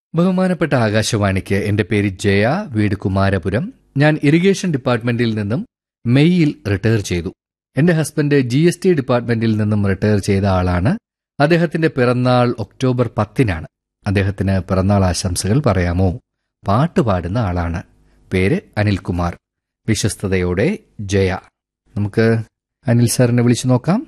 ബഹുമാനപ്പെട്ട ആകാശവാണിക്ക് എന്റെ പേര് ജയ വീട് കുമാരപുരം ഞാൻ ഇറിഗേഷൻ ഡിപ്പാർട്ട്മെന്റിൽ നിന്നും മെയ്യിൽ റിട്ടയർ ചെയ്തു എന്റെ ഹസ്ബൻഡ് ജി എസ് ടി ഡിപ്പാർട്ട്മെന്റിൽ നിന്നും റിട്ടയർ ചെയ്ത ആളാണ് അദ്ദേഹത്തിന്റെ പിറന്നാൾ ഒക്ടോബർ പത്തിനാണ് അദ്ദേഹത്തിന് പിറന്നാൾ ആശംസകൾ പറയാമോ പാട്ട് പാടുന്ന ആളാണ് പേര് അനിൽകുമാർ വിശ്വസ്തയോടെ ജയ നമുക്ക് അനിൽ സാറിനെ വിളിച്ചു നോക്കാം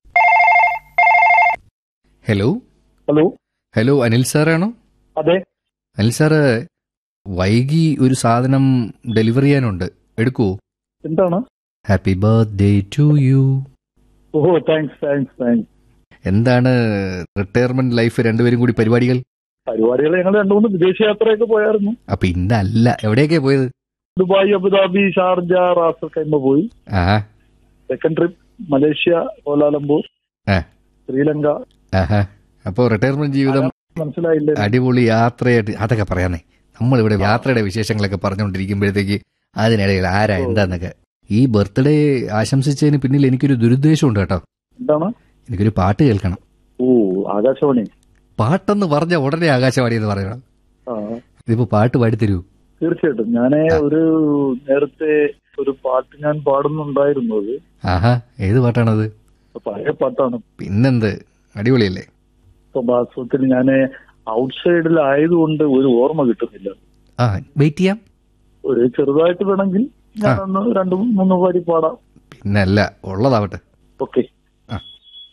ഹലോ ഹലോ ഹലോ അനിൽ സാറാണോ അതെ അനിൽ സാറ് വൈകി ഒരു സാധനം ഡെലിവറി ചെയ്യാനുണ്ട് എടുക്കൂ എന്താണ് happy birthday to you oh thanks thanks thanks എന്താണ് റിട്ടയർമെന്റ് ലൈഫ് രണ്ടുപേരും കൂടി പരിപാടികൾ പരിപാടികൾ ഞങ്ങൾ രണ്ടു മൂന്ന് വിദേശ യാത്രയൊക്കെ പോയായിരുന്നു അപ്പൊ ഇന്നല്ല എവിടെയൊക്കെ പോയത് Dubai Abu Dhabi Sharjah Ras al Khaimah പോയി ആ സെക്കൻഡ് ട്രിപ്പ് മലേഷ്യ കോലാലംപൂർ ആ. ശ്രീലങ്ക ആഹാ അപ്പോ റിട്ടയർമെന്റ് ജീവിതം മനസ്സിലായില്ലേ അടിപൊളി യാത്രയായിട്ട് അതൊക്കെ പറയാന്നേ നമ്മളിവിടെ യാത്രയുടെ വിശേഷങ്ങളൊക്കെ പറഞ്ഞുകൊണ്ടിരിക്കുമ്പോഴത്തേക്ക് അതിനിടയിൽ ആരാ എന്താന്നൊക്കെ ഈ ബർത്ത്ഡേ ആശംസിച്ചതിന് പിന്നിൽ എനിക്കൊരു ദുരുദ്ദേശമുണ്ട് കേട്ടോ എന്താണ് എനിക്കൊരു പാട്ട് കേൾക്കണം ഓ ആകാശവാണി പാട്ടെന്ന് പറഞ്ഞ ഉടനെ ആകാശവാണി എന്ന് പറയണം ആ ഇതിപ്പോ പാട്ട് പാടിത്തരൂ തീർച്ചയായിട്ടും ഞാൻ ഒരു നേരത്തെ ഒരു പാട്ട് ഞാൻ പാടുന്നുണ്ടായിരുന്നു അത് ആഹാ ഏത് പാട്ടാണത് പഴയ പാട്ടാണ് പിന്നെന്ത് അടിപൊളിയല്ലേ ഇപ്പൊ വാസ്തവത്തിൽ ഞാൻ ഔട്ട്സൈഡിലായതുകൊണ്ട് ഒരു ഓർമ്മ കിട്ടുന്നില്ല ആ വെയിറ്റ് ചെയ്യാം ഒരു ചെറുതായിട്ട് വേണമെങ്കിൽ ഞാനൊന്ന് രണ്ടു മൂന്ന് പാടി പാടാം പിന്നല്ല ഉള്ളതാവട്ടെ ഓക്കെ